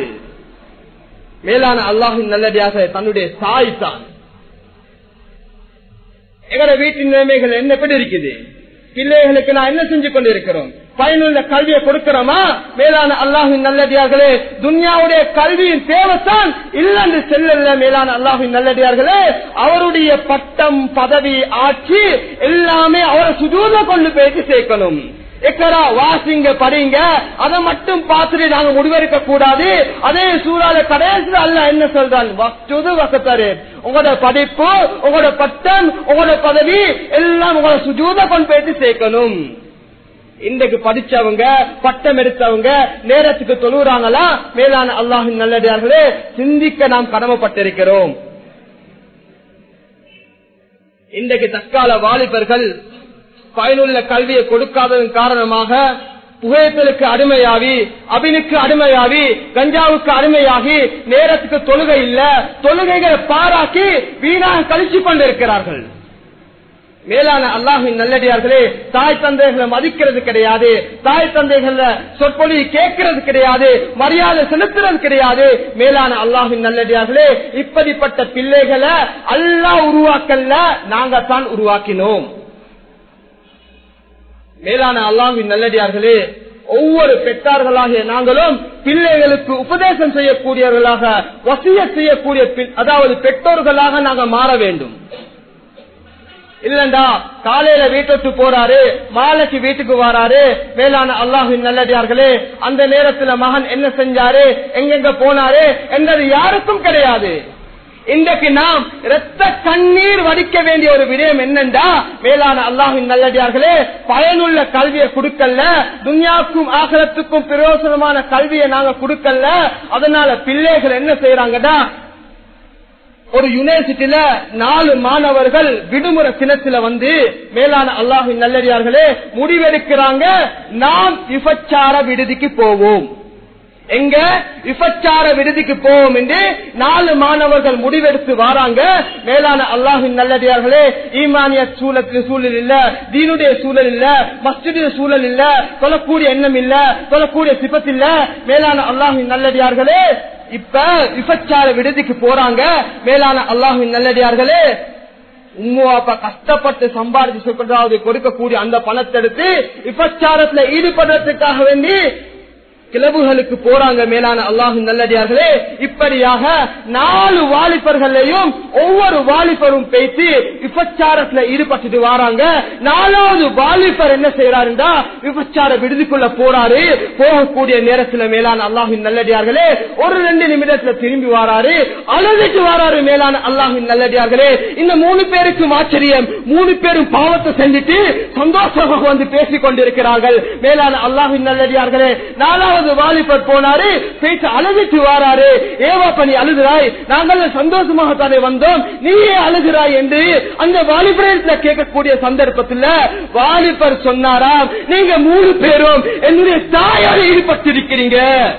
மேலான அல்லாஹின் நல்லடியாக தன்னுடைய தாய் தான் எங்களோட வீட்டின் நிலைமைகள் என்ன எப்படி இருக்குது பிள்ளைகளுக்கு நான் என்ன செஞ்சு கொண்டிருக்கிறோம் பயனுள்ள கல்வியை கொடுக்கிறோமா மேலான அல்லாஹின் நல்லடியார்களே துன்யாவுடைய கல்வியின் தேவைத்தான் இல்லென்று செல்லல மேலான அல்லாஹின் நல்லடியார்களே அவருடைய பட்டம் பதவி ஆட்சி எல்லாமே அவரை சுதூர கொண்டு போயிட்டு சேர்க்கணும் எக்கரா வாசிங்க படிங்க அதை மட்டும் பார்த்துட்டு நாங்க முடிவெடுக்க கூடாது அதே சூறால கடைசியில் அல்ல என்ன சொல்றான் வக்துது வசத்தாரு உங்களோட படிப்பு உங்களோட பட்டம் உங்களோட பதவி எல்லாம் உங்களோட சுஜூத கொண்டு போயிட்டு சேர்க்கணும் இன்றைக்கு படிச்சவங்க பட்டம் எடுத்தவங்க நேரத்துக்கு தொழுறாங்களா மேலான அல்லாஹின் நல்லடியார்களே சிந்திக்க நாம் கடமைப்பட்டிருக்கிறோம் இன்றைக்கு தற்கால வாலிபர்கள் பயனுள்ள கல்வியை கொடுக்காததன் காரணமாக புகைத்தலுக்கு அடிமையாகி அபினுக்கு அடிமையாகி கஞ்சாவுக்கு அடிமையாகி நேரத்துக்கு தொழுகை இல்ல தொழுகைகளை பாராக்கி வீணாக கழிச்சு கொண்டிருக்கிறார்கள் மேலான அல்லாஹின் நல்லடியார்களே தாய் தந்தைகளை மதிக்கிறது கிடையாது தாய் தந்தைகள சொற்பொழி கேட்கிறது கிடையாது மரியாதை செலுத்துறது கிடையாது மேலான அல்லாஹின் நல்லடியார்களே இப்படிப்பட்ட பிள்ளைகளை அல்லா உருவாக்கல்ல நாங்க தான் உருவாக்கினோம் மேலான அல்லாஹின் நல்லடியார்களே ஒவ்வொரு பெற்றார்களாகிய நாங்களும் பிள்ளைகளுக்கு உபதேசம் செய்யக்கூடியவர்களாக வசிய செய்யக்கூடிய அதாவது பெற்றோர்களாக நாங்கள் மாற வேண்டும் இல்லண்டா காலையில வீட்டுக்கு போறாரு மாலைக்கு வீட்டுக்கு வராரு மேலான அல்லாஹின் நல்லடியார்களே அந்த நேரத்துல மகன் என்ன செஞ்சாரு எங்கெங்க போனாரு என்றது யாருக்கும் கிடையாது இன்றைக்கு நாம் இரத்த கண்ணீர் வடிக்க வேண்டிய ஒரு விடயம் என்னண்டா மேலான அல்லாஹின் நல்லடியார்களே பயனுள்ள கல்வியை கொடுக்கல துன்யாவுக்கும் ஆகலத்துக்கும் பிரயோசனமான கல்வியை நாங்க கொடுக்கல அதனால பிள்ளைகள் என்ன செய்யறாங்கடா ஒரு யூனிவர்சிட்டியில நாலு மாணவர்கள் விடுமுறை தினத்துல வந்து மேலான அல்லாஹின் நல்லடியார்களே முடிவெடுக்கிறாங்க நாம் விபச்சார விடுதிக்கு போவோம் எங்க விபச்சார விடுதிக்கு போவோம் என்று நாலு மாணவர்கள் முடிவெடுத்து வராங்க மேலான அல்லாஹின் நல்லடியார்களே ஈமானிய சூழல் சூழல் இல்ல தீனுடைய சூழல் இல்ல மஸ்ஜிடைய சூழல் இல்ல சொல்லக்கூடிய எண்ணம் இல்ல சொல்லக்கூடிய சிபத் இல்ல மேலான அல்லாஹின் நல்லடியார்களே இப்ப விபச்சார விடுதிக்கு போறாங்க மேலான அல்லாஹின் நல்லடியார்களே உம்மா அப்பா கஷ்டப்பட்டு சம்பாதிச்சு சொல்றாவது கொடுக்கக்கூடிய அந்த பணத்தை எடுத்து விபச்சாரத்துல ஈடுபடுறதுக்காக வேண்டி கிளவுகளுக்கு போறாங்க மேலான அல்லாஹு நல்லடியார்களே இப்படியாக நாலு வாலிபர்களையும் ஒவ்வொரு வாலிபரும் பேசி விபச்சாரத்துல ஈடுபட்டு வராங்க நாலாவது வாலிபர் என்ன செய்யறாருண்டா விபச்சார விடுதிக்குள்ள போறாரு போகக்கூடிய நேரத்துல மேலான அல்லாஹின் நல்லடியார்களே ஒரு ரெண்டு நிமிடத்துல திரும்பி வராரு அழுதுட்டு வராரு மேலான அல்லாஹின் நல்லடியார்களே இந்த மூணு பேருக்கும் ஆச்சரியம் மூணு பேரும் பாவத்தை செஞ்சுட்டு சந்தோஷமாக வந்து பேசிக் கொண்டிருக்கிறார்கள் மேலான அல்லாஹின் நல்லடியார்களே நாலாவது வாலிபர் போனாரு பேச்சு அழுதுட்டு வாராரு ஏவா பண்ணி அழுகிறாய் நாங்கள் சந்தோஷமாக தானே வந்தோம் நீயே அழுகிறாய் என்று அந்த வாலிபரத்துல கேட்கக்கூடிய சந்தர்ப்பத்தில் வாலிபர் சொன்னாராம் நீங்க மூணு பேரும் என்னுடைய தாயால் ஈடுபட்டிருக்கிறீங்க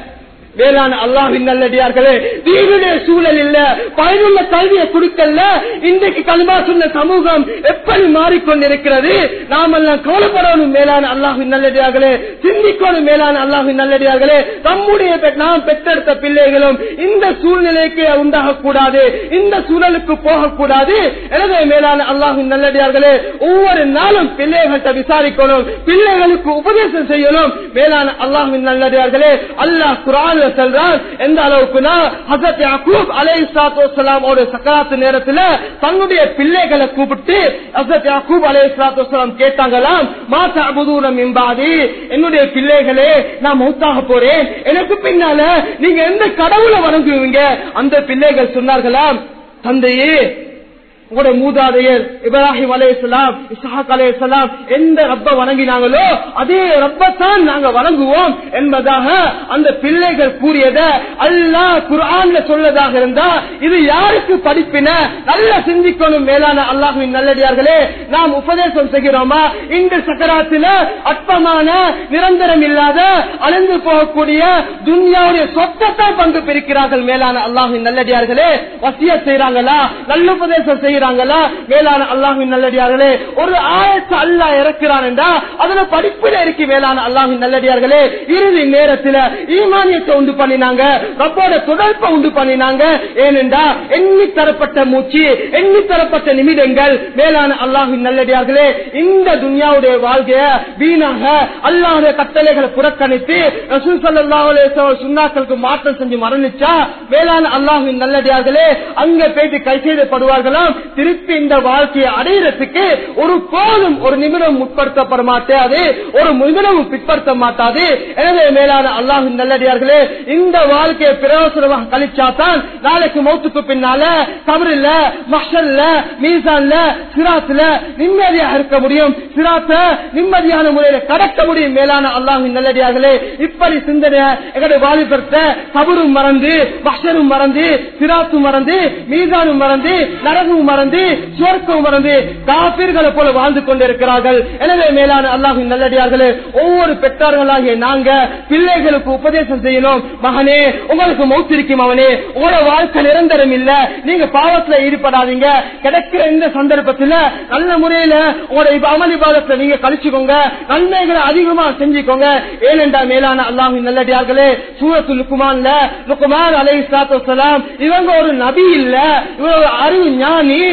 வேளாண் அல்லாஹின் நல்லடியார்களே தீனுடைய சூழல் இல்ல பயனுள்ள கல்வியை கொடுக்கல இன்றைக்கு கல்வா சொன்ன சமூகம் எப்படி மாறிக்கொண்டிருக்கிறது நாமெல்லாம் கவலைப்படணும் மேலான அல்லாஹின் நல்லடியார்களே சிந்திக்கணும் மேலான அல்லாஹின் நல்லடியார்களே நம்முடைய பெ- நாம் பெற்றெடுத்த பிள்ளைகளும் இந்த சூழ்நிலைக்கு உண்டாகக்கூடாது இந்த சூழலுக்கு போகக்கூடாது எனவே மேலான அல்லாஹின் நல்லடியார்களே ஒவ்வொரு நாளும் பிள்ளைகள்கிட்ட விசாரிக்கணும் பிள்ளைகளுக்கு உபதேசம் செய்யணும் மேலான அல்லாஹின் நல்லடியார்களே அல்லாஹ் குரான் செல்றான் எந்த அளவுக்குனா ஹசரத் யாக்கூப் அலைஹிஸ்ஸலாத்து வஸ்ஸலாம் ஒரு சக்கராத்து நேரத்துல தன்னுடைய பிள்ளைகளை கூப்பிட்டு ஹசரத் யாக்கூப் அலைஹிஸ்ஸலாத்து வஸ்ஸலாம் கேட்டாங்களாம் மா தஅபுதூன மின் பாதி என்னுடைய பிள்ளைகளே நான் மௌத்தாக போறேன் எனக்கு பின்னால நீங்க எந்த கடவுளை வணங்குவீங்க அந்த பிள்ளைகள் சொன்னார்களாம் தந்தையே உங்களோட மூதாதையர் இப்ராஹிம் அலையாம் இஸ்ஹாக் அலையாம் எந்த ரப்ப வணங்கினாங்களோ அதே ரப்பத்தான் நாங்க வணங்குவோம் என்பதாக அந்த பிள்ளைகள் கூறியத அல்லாஹ் குர்ஆன்ல சொல்லதாக இருந்தா இது யாருக்கு படிப்பின நல்ல சிந்திக்கணும் மேலான அல்லாஹுவின் நல்லடியார்களே நாம் உபதேசம் செய்கிறோமா இந்த சக்கராத்துல அற்பமான நிரந்தரம் இல்லாத அழிந்து போகக்கூடிய துன்யாவுடைய சொத்தத்தான் பங்கு பிரிக்கிறார்கள் மேலான அல்லாஹின் நல்லடியார்களே வசிய செய்யறாங்களா நல்லுபதேசம் செய்யறாங்களா மேலான அல்லாஹின் நல்லடியார்களே ஒரு ஆயத்தை அல்லாஹ் இறக்கிறான் என்றா அதுல படிப்புல இருக்கு மேலான அல்லாஹின் நல்லடியார்களே இறுதி நேரத்துல ஈமானியத்தை உண்டு பண்ணினாங்க ரப்போட தொடர்பை உண்டு பண்ணினாங்க ஏனென்றா எண்ணி தரப்பட்ட மூச்சு எண்ணி தரப்பட்ட நிமிடங்கள் மேலான அல்லாஹின் நல்லடியார்களே இந்த துன்யாவுடைய வாழ்க்கைய வீணாக அல்லாஹுடைய கட்டளைகளை புறக்கணித்து ரசூல் ஸல்லல்லாஹு அலைஹி வஸல்லம் சுன்னாக்களுக்கு மாற்றம் செஞ்சு மரணிச்சா மேலான அல்லாஹின் நல்லடியார்களே அங்க போயிட்டு கை செய்தப்படுவார்களாம் திருப்பி இந்த வாழ்க்கையை அடையிறதுக்கு ஒரு போதும் ஒரு நிமிடம் முற்படுத்தப்பட மாட்டாது ஒரு நிமிடமும் பிற்படுத்த மாட்டாது எனவே மேலான அல்லாஹின் நல்லடியார்களே இந்த வாழ்க்கையை பிரயோசனமாக கழிச்சாதான் நாளைக்கு மௌத்துக்கு பின்னால கபரில்ல மஷல்ல மீசான்ல சிராத்துல நிம்மதியாக இருக்க முடியும் சிராத்த நிம்மதியான முறையில கடக்க முடியும் மேலான அல்லாஹின் நல்லடியார்களே இப்படி சிந்தனை எங்களுடைய வாலிபர்த்த கபரும் மறந்து மஷரும் மறந்து சிராத்தும் மறந்து மீசானும் மறந்து நரகும் மறந்து சுவர்க்கம் மறந்து காப்பீர்களை போல வாழ்ந்து கொண்டிருக்கிறார்கள் எனவே மேலான அல்லாஹின் நல்லடியார்களே ஒவ்வொரு பெற்றார்களாகிய நாங்க பிள்ளைகளுக்கு உபதேசம் செய்யணும் மகனே உங்களுக்கு மௌத்திருக்கும் அவனே உங்களோட வாழ்க்கை நிரந்தரம் இல்ல நீங்க பாவத்துல ஈடுபடாதீங்க கிடைக்கிற இந்த சந்தர்ப்பத்துல நல்ல முறையில உங்களோட இப்ப அமளி பாதத்துல நீங்க கழிச்சுக்கோங்க நன்மைகளை அதிகமா செஞ்சுக்கோங்க ஏனென்றா மேலான அல்லாஹின் நல்லடியார்களே சூரத்து லுக்குமான்ல லுக்குமான் அலை இஸ்லாத்து வலாம் இவங்க ஒரு நபி இல்ல இவங்க ஒரு அறிவு ஞானி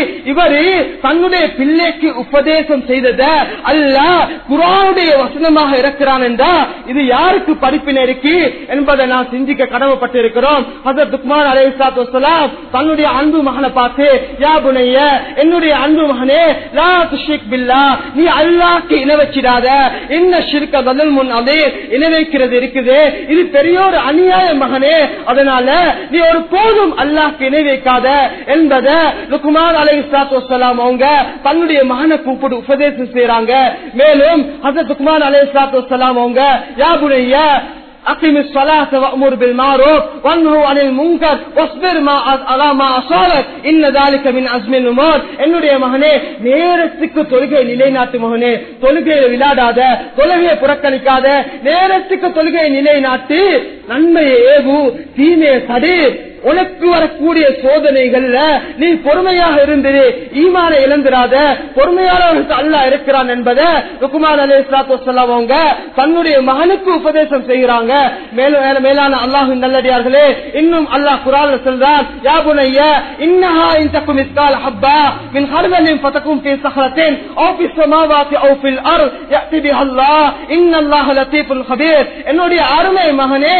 இவரு தன்னுடைய பிள்ளைக்கு உபதேசம் செய்தத அல்ல குரானுடைய வசனமாக இருக்கிறான் என்றா இது யாருக்கு படிப்பினை இருக்கு என்பதை நான் சிந்திக்க கடமைப்பட்டிருக்கிறோம் ஹசரத் துக்மான் அலைஹிஸ்ஸலாத்து வஸ்ஸலாம் தன்னுடைய அன்பு மகனை பார்த்து யா புனைய என்னுடைய அன்பு மகனே லா துஷ்ரிக் பில்லா நீ அல்லாஹ்க்கு இணை வச்சிடாத என்ன ஷிர்க பதில் முன் அதே இணை வைக்கிறது இருக்குது இது பெரிய ஒரு அநியாய மகனே அதனால நீ ஒரு போதும் அல்லாஹ்க்கு இணை வைக்காத என்பதை லுக்குமான் அலைஹிஸ்ஸலாத்து வஸ்ஸலாம் அவங்க தன்னுடைய மகனை கூப்பிட்டு உபதேசம் செய்யறாங்க மேலும் ஹசரத் லுக்மான் அலைஹிஸ்ஸலாத்து வஸ்ஸலாம் அவங்க யா புனைய أقم الصلاة وأمر بالمعروف وانهوا عن المنكر واصبر ما على ما أصابك إن ذلك من عزم الأمور என்னுடைய மகனே நேரத்துக்கு தொழுகை நிலைநாட்டு மகனே தொழுகையை விளையாடாத தொழுகையை புறக்கணிக்காத நேரத்துக்கு தொழுகையை நிலைநாட்டு நன்மையை ஏவு தீமையை தடு உனக்கு வரக்கூடிய சோதனைகள்ல நீ பொறுமையாக இருந்தது ஈமான இழந்துராத பொறுமையாளர்களுக்கு அல்லாஹ் இருக்கிறான் என்பதை ருக்குமான் அலி இஸ்லாத்து அவங்க தன்னுடைய மகனுக்கு உபதேசம் செய்கிறாங்க மேலும் மேல- மேலான அல்லாஹின் நல்லடியார்களே இன்னும் அல்லாஹ் குரான் சொல்றான் யாபுனைய இன்னஹா இன் தக்கும் இஸ்கால் ஹப்பா மின் ஹர்வலின் ஃபதக்கும் ஃபீ சஹரத்தின் அவு ஃபிஸ் ஸமாவாத்தி அவு ஃபில் அர்த் யஅதி பிஹா அல்லாஹ் இன்னல்லாஹ லத்தீஃபுல் கபீர் என்னுடைய அருமை மகனே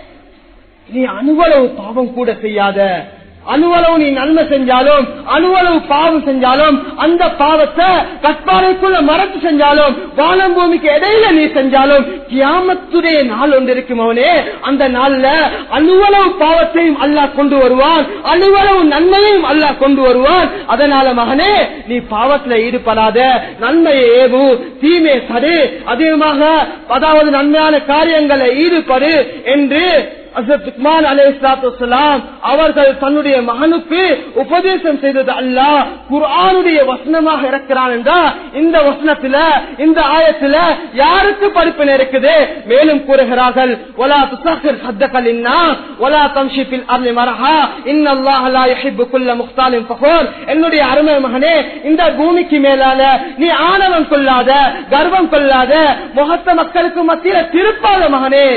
நீ அணுவளவு பாவம் கூட செய்யாத அணுவளவு நீ நன்மை செஞ்சாலும் அணுவளவு பாவம் செஞ்சாலும் அந்த பாவத்தை கற்பாறைக்குள்ள மறைச்சு செஞ்சாலும் வானம் பூமிக்கு இடையில நீ செஞ்சாலும் கியாமத்துடைய நாள் ஒன்று இருக்கும் அவனே அந்த நாள்ல அணுவளவு பாவத்தையும் அல்லாஹ் கொண்டு வருவான் அணுவளவு நன்மையையும் அல்லாஹ் கொண்டு வருவான் அதனால மகனே நீ பாவத்துல ஈடுபடாத நன்மையை ஏவு தீமை தடு அதிகமாக அதாவது நன்மையான காரியங்களை ஈடுபடு என்று ஹசரத் உஸ்மான் அலைஹிஸ்ஸலாத்து வஸ்ஸலாம் அவர்கள் தன்னுடைய மகனுக்கு உபதேசம் செய்தது அல்லாஹ் குர்ஆனுடைய வசனமாக இருக்கிறான் என்றா இந்த வசனத்துல இந்த ஆயத்துல யாருக்கு படிப்பினை இருக்குது மேலும் கூறுகிறார்கள் ولا تسخر خدك للناس ولا تمشي في الارض مرحا ان الله لا يحب كل مختال فخور என்னுடைய அருமை மகனே இந்த பூமிக்கு மேலால நீ ஆணவம் கொள்ளாத கர்வம் கொள்ளாத முகத்த மக்களுக்கு மத்தியில திருப்பாத மகனே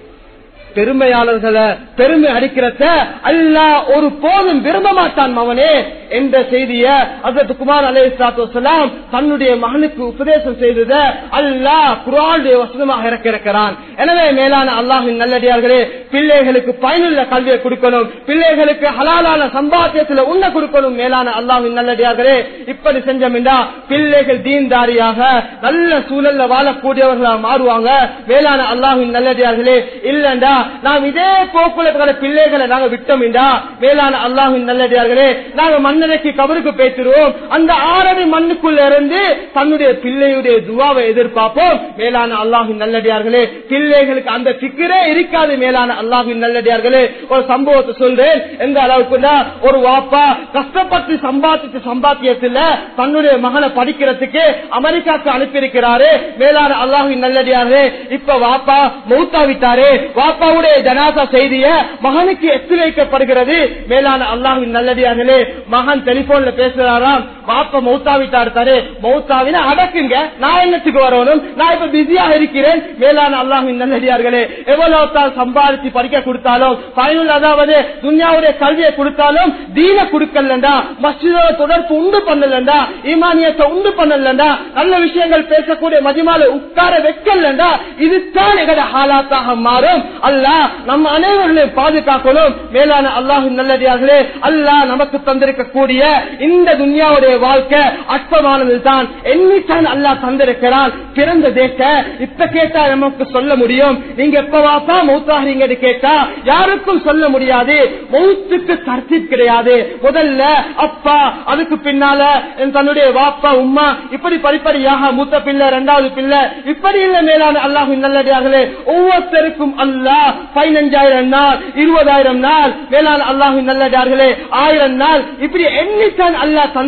பெருமையாளர்களை பெருமை அடிக்கிறத அல்லாஹ் ஒரு போதும் விரும்ப மாட்டான் மகனே என்ற செய்திய அதற்கு குமார் அலே வசலாம் தன்னுடைய மகனுக்கு உபதேசம் செய்தத அல்லாஹ் குரானுடைய வசனமாக இறக்கிறான் எனவே மேலான அல்லாஹின் நல்லடியார்களே பிள்ளைகளுக்கு பயனுள்ள கல்வியை கொடுக்கணும் பிள்ளைகளுக்கு ஹலாலான சம்பாத்தியத்துல உண்ண கொடுக்கணும் மேலான அல்லாஹின் நல்லடியார்களே இப்படி செஞ்சோம்டா பிள்ளைகள் தீன்தாரியாக நல்ல சூழல்ல வாழக்கூடியவர்களா மாறுவாங்க மேலான அல்லாஹின் நல்லடியார்களே இல்லண்டா நாம் இதே போக்குல பிள்ளைகளை நாங்க விட்டோம்டா மேலான அல்லாஹின் நல்லடியார்களே நாங்க மன்னரைக்கு கபருக்கு பேசிடுவோம் அந்த ஆறடி மண்ணுக்குள்ள இருந்து தன்னுடைய பிள்ளையுடைய துவாவை எதிர்பார்ப்போம் மேலான அல்லாஹின் நல்லடியார்களே பிள்ளைகளுக்கு அந்த சிக்கரே இருக்காது மேலான அல்லாஹின் நல்லடியார்களே ஒரு சம்பவத்தை சொல்றேன் எந்த அளவுக்குன்னா ஒரு வாப்பா கஷ்டப்பட்டு சம்பாதிச்ச சம்பாத்தியத்துல தன்னுடைய மகனை படிக்கிறதுக்கு அமெரிக்காக்கு அனுப்பியிருக்கிறாரு மேலான அல்லாஹின் நல்லடியார்களே இப்ப வாப்பா மௌத்தாவிட்டாரு வாப்பாவுடைய ஜனாசா செய்திய மகனுக்கு எத்து வைக்கப்படுகிறது மேலான அல்லாஹின் நல்லடியார்களே மகன் டெலிபோன்ல பேசுறாராம் வாப்பா மௌத்தாவிட்டாரு மௌத்தாவின அடக்குங்க நான் என்னத்துக்கு வரணும் நான் இப்ப பிஸியாக இருக்கிறேன் மேலான அல்லாஹின் நல்லடியார்களே எவ்வளவு தான் சம்பாதிச்சு படிக்க கொடுத்தாலும் பயனுள்ள அதாவது துன்யாவுடைய கல்வியை கொடுத்தாலும் தீன கொடுக்கலண்டா மஸ்ஜிதோட தொடர்பு உண்டு பண்ணலண்டா ஈமானியத்தை உண்டு பண்ணலண்டா நல்ல விஷயங்கள் பேசக்கூடிய மதிமால உட்கார வைக்கலண்டா இதுதான் எங்கட ஹாலாத்தாக மாறும் அல்லாஹ் நம்ம அனைவர்களையும் பாதுகாக்கணும் மேலான அல்லாஹின் நல்லடியார்களே அல்லாஹ் நமக்கு தந்திருக்கக்கூடிய இந்த துன்யாவுடைய வாழ்க்கை அற்பமானது தான் என்னைத்தான் அல்லாஹ் தந்திருக்கிறான் பிறந்த தேக்க இப்ப கேட்டா நமக்கு சொல்ல முடியும் நீங்க எப்ப வாப்பா மௌத்தாகிறீங்க கேட்டா யாருக்கும் சொல்ல முடியாது மௌத்துக்கு தர்த்தீப் கிடையாது முதல்ல அப்பா அதுக்கு பின்னால என் தன்னுடைய வாப்பா உம்மா இப்படி படிப்படியாக மூத்த பிள்ளை இரண்டாவது பிள்ளை இப்படி இல்ல மேலான அல்லாஹின் நல்லடியார்களே ஒவ்வொருத்தருக்கும் அல்லாஹ் பதினஞ்சாயிரம் நாள் இருபதாயிரம் நாள் மேலான அல்லாஹின் நல்லடியார்களே ஆயிரம் நாள் இப்படி எண்ணித்தான் அல்லாஹ் தந்திருக்கிறான்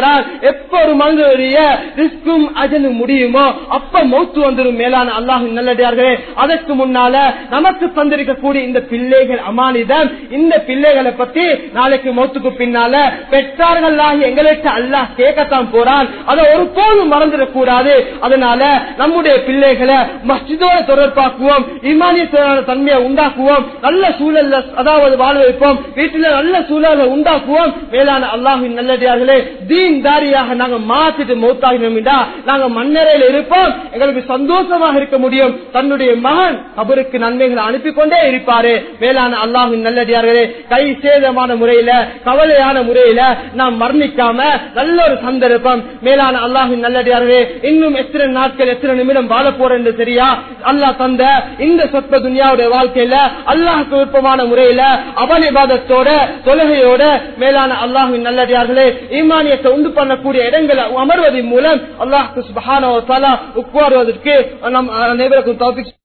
இருக்கிறார் எப்ப ஒரு மனிதனுடைய ரிஸ்கும் அஜனும் முடியுமோ அப்ப மௌத்து வந்துடும் மேலான அல்லாஹ் நல்லடியார்களே அதற்கு முன்னால நமக்கு தந்திருக்கக்கூடிய இந்த பிள்ளைகள் அமானிதம் இந்த பிள்ளைகளை பத்தி நாளைக்கு மௌத்துக்கு பின்னால பெற்றார்களாகி எங்களுக்கு அல்லாஹ் கேட்கத்தான் போறான் அதை ஒரு போதும் மறந்துடக் கூடாது அதனால நம்முடைய பிள்ளைகளை மஸ்ஜிதோட தொடர்பாக்குவோம் இமானிய தன்மையை உண்டாக்குவோம் நல்ல சூழல்ல அதாவது வாழ வைப்போம் வீட்டுல நல்ல சூழலை உண்டாக்குவோம் மேலான அல்லாஹின் நல்லடியார்களே தீன் தாரியாக நாங்க மாத்திட்டு மௌத்தாகினோம் நாங்க மண்ணறையில் இருப்போம் எங்களுக்கு சந்தோஷமாக இருக்க முடியும் தன்னுடைய மகன் அவருக்கு நன்மைகளை அனுப்பி கொண்டே இருப்பாரு மேலான அல்லாஹின் நல்லடியார்களே கை சேதமான முறையில கவலையான முறையில நாம் மரணிக்காம நல்ல ஒரு சந்தர்ப்பம் மேலான அல்லாஹின் நல்லடியார்களே இன்னும் எத்தனை நாட்கள் எத்தனை நிமிடம் வாழ போறேன் என்று தெரியா அல்லாஹ் தந்த இந்த சொற்ப துனியாவுடைய வாழ்க்கையில அல்லாஹுக்கு விருப்பமான முறையில அவனிபாதத்தோட தொழுகையோட மேலான அல்லாஹின் நல்லடியார்களே ஈமானியத்தை உண்டு பண்ணக்கூடிய இடங்களை அமர்வதன் மூலம் அல்லாஹுக்கு சுபஹான உட்காருவதற்கு நம் அனைவருக்கும் தோப்பிக்